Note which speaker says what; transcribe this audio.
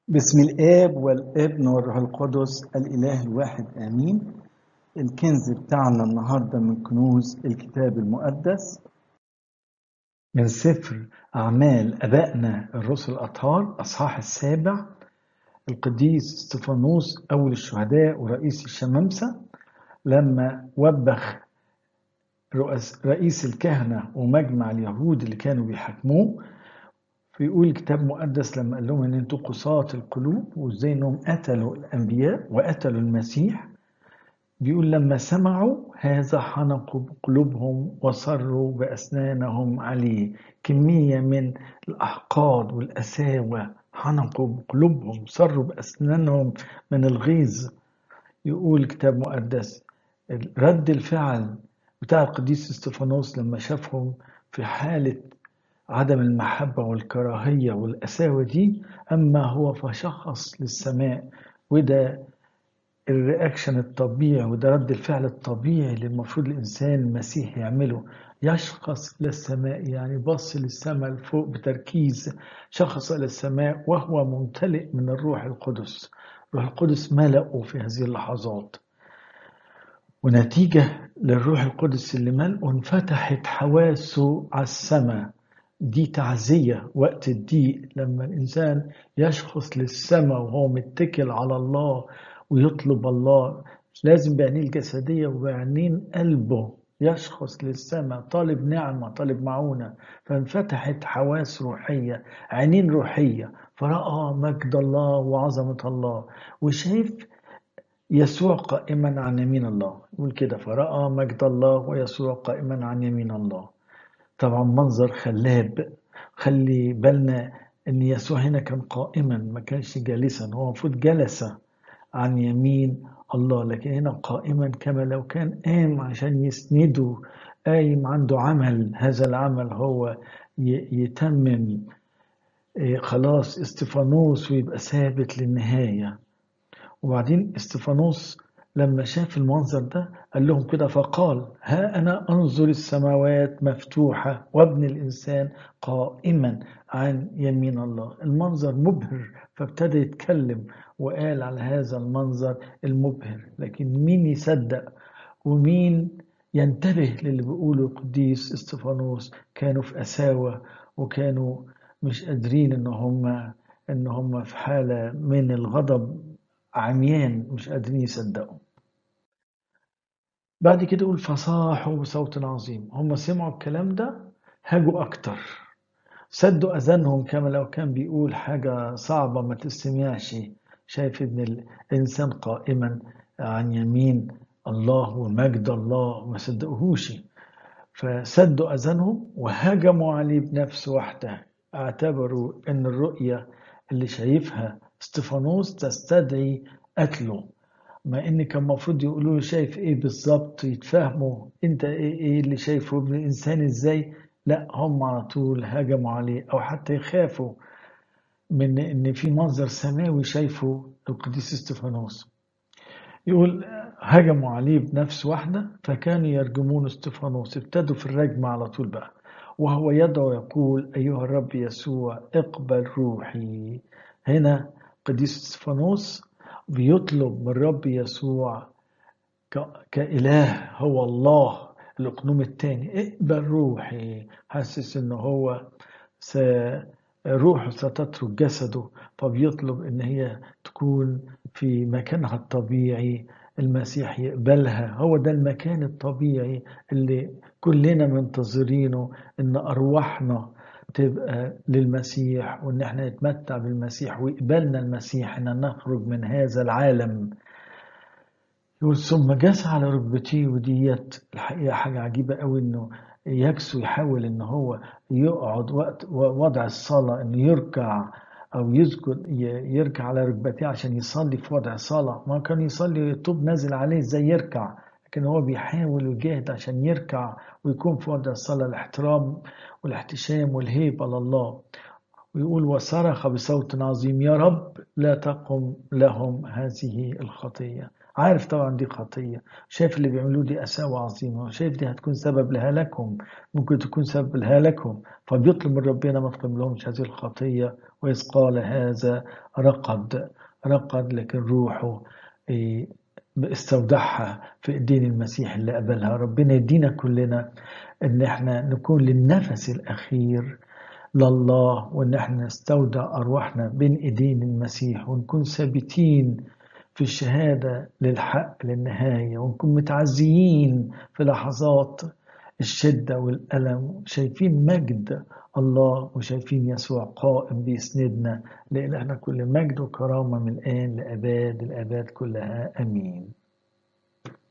Speaker 1: بسم الآب والابن والروح القدس الإله الواحد آمين الكنز بتاعنا النهاردة من كنوز الكتاب المقدس من سفر أعمال أبائنا الرسل الأطهار أصحاح السابع القديس استفانوس أول الشهداء ورئيس الشمامسة لما وبخ رؤس رئيس الكهنة ومجمع اليهود اللي كانوا بيحاكموه فيقول الكتاب المقدس لما قال لهم ان انتوا قساة القلوب وازاي انهم قتلوا الانبياء وقتلوا المسيح بيقول لما سمعوا هذا حنقوا بقلوبهم وصروا باسنانهم عليه كميه من الاحقاد والاساوه حنقوا بقلوبهم صروا باسنانهم من الغيظ يقول الكتاب المقدس رد الفعل بتاع القديس استفانوس لما شافهم في حاله عدم المحبة والكراهية والقساوة دي أما هو فشخص للسماء وده الرياكشن الطبيعي وده رد الفعل الطبيعي اللي المفروض الإنسان المسيح يعمله يشخص للسماء يعني بص للسماء لفوق بتركيز شخص إلى السماء وهو ممتلئ من الروح القدس الروح القدس ملأه في هذه اللحظات ونتيجة للروح القدس اللي ملأه انفتحت حواسه على السماء دي تعزية وقت الضيق لما الإنسان يشخص للسماء وهو متكل على الله ويطلب الله مش لازم بعينيه الجسدية وبعينين قلبه يشخص للسماء طالب نعمة طالب معونة فانفتحت حواس روحية عينين روحية فرأى مجد الله وعظمة الله وشايف يسوع قائما عن يمين الله يقول كده فرأى مجد الله ويسوع قائما عن يمين الله طبعا منظر خلاب خلي بالنا ان يسوع هنا كان قائما ما كانش جالسا هو المفروض جلس عن يمين الله لكن هنا قائما كما لو كان قام عشان يسنده قايم عنده عمل هذا العمل هو يتمم خلاص استفانوس ويبقى ثابت للنهاية وبعدين استفانوس لما شاف المنظر ده قال لهم كده فقال ها أنا أنظر السماوات مفتوحة وابن الإنسان قائما عن يمين الله المنظر مبهر فابتدى يتكلم وقال على هذا المنظر المبهر لكن مين يصدق ومين ينتبه للي بيقوله القديس استفانوس كانوا في قساوة وكانوا مش قادرين ان هم ان هم في حالة من الغضب عميان مش قادرين يصدقوا بعد كده يقول فصاحوا بصوت عظيم هم سمعوا الكلام ده هاجوا أكتر سدوا أذانهم كما لو كان بيقول حاجة صعبة ما تسمعش شايف ابن الإنسان قائما عن يمين الله ومجد الله ما صدقوهوش فسدوا أذانهم وهجموا عليه بنفس واحدة اعتبروا أن الرؤية اللي شايفها استفانوس تستدعي قتله ما ان كان المفروض يقولوا له شايف ايه بالظبط يتفهموا انت ايه ايه اللي شايفه ابن الانسان ازاي لا هم على طول هاجموا عليه او حتى يخافوا من ان في منظر سماوي شايفه القديس استفانوس يقول هجموا عليه بنفس واحدة فكانوا يرجمون استفانوس ابتدوا في الرجم على طول بقى وهو يدعو يقول أيها الرب يسوع اقبل روحي هنا قديس استفانوس بيطلب من رب يسوع كإله هو الله الأقنوم الثاني اقبل روحي حاسس إن هو س... روحه ستترك جسده فبيطلب إن هي تكون في مكانها الطبيعي المسيح يقبلها هو ده المكان الطبيعي اللي كلنا منتظرينه إن أرواحنا تبقى للمسيح وان احنا نتمتع بالمسيح ويقبلنا المسيح ان نخرج من هذا العالم يقول ثم جاس على ركبتيه وديت الحقيقه حاجه عجيبه قوي انه يكسو يحاول ان هو يقعد وقت وضع الصلاه انه يركع او يسجد يركع على ركبتيه عشان يصلي في وضع صلاه ما كان يصلي الطوب نازل عليه ازاي يركع لكن هو بيحاول ويجاهد عشان يركع ويكون في وضع الصلاه الاحترام والاحتشام والهيبة لله ويقول وصرخ بصوت عظيم يا رب لا تقم لهم هذه الخطية عارف طبعا دي خطية شايف اللي بيعملوه دي قساوة عظيمة وشايف دي هتكون سبب لهلاكهم ممكن تكون سبب لهلاكهم فبيطلب من ربنا ما تقيم لهمش هذه الخطية وإذ قال هذا رقد رقد لكن روحه إيه، استودعها في ايدين المسيح اللي قبلها ربنا يدينا كلنا ان احنا نكون للنفس الاخير لله وان احنا نستودع ارواحنا بين ايدين المسيح ونكون ثابتين في الشهادة للحق للنهاية ونكون متعزيين في لحظات الشدة والألم شايفين مجد الله وشايفين يسوع قائم بيسندنا لإلهنا كل مجد وكرامة من الآن لأباد الآباد كلها أمين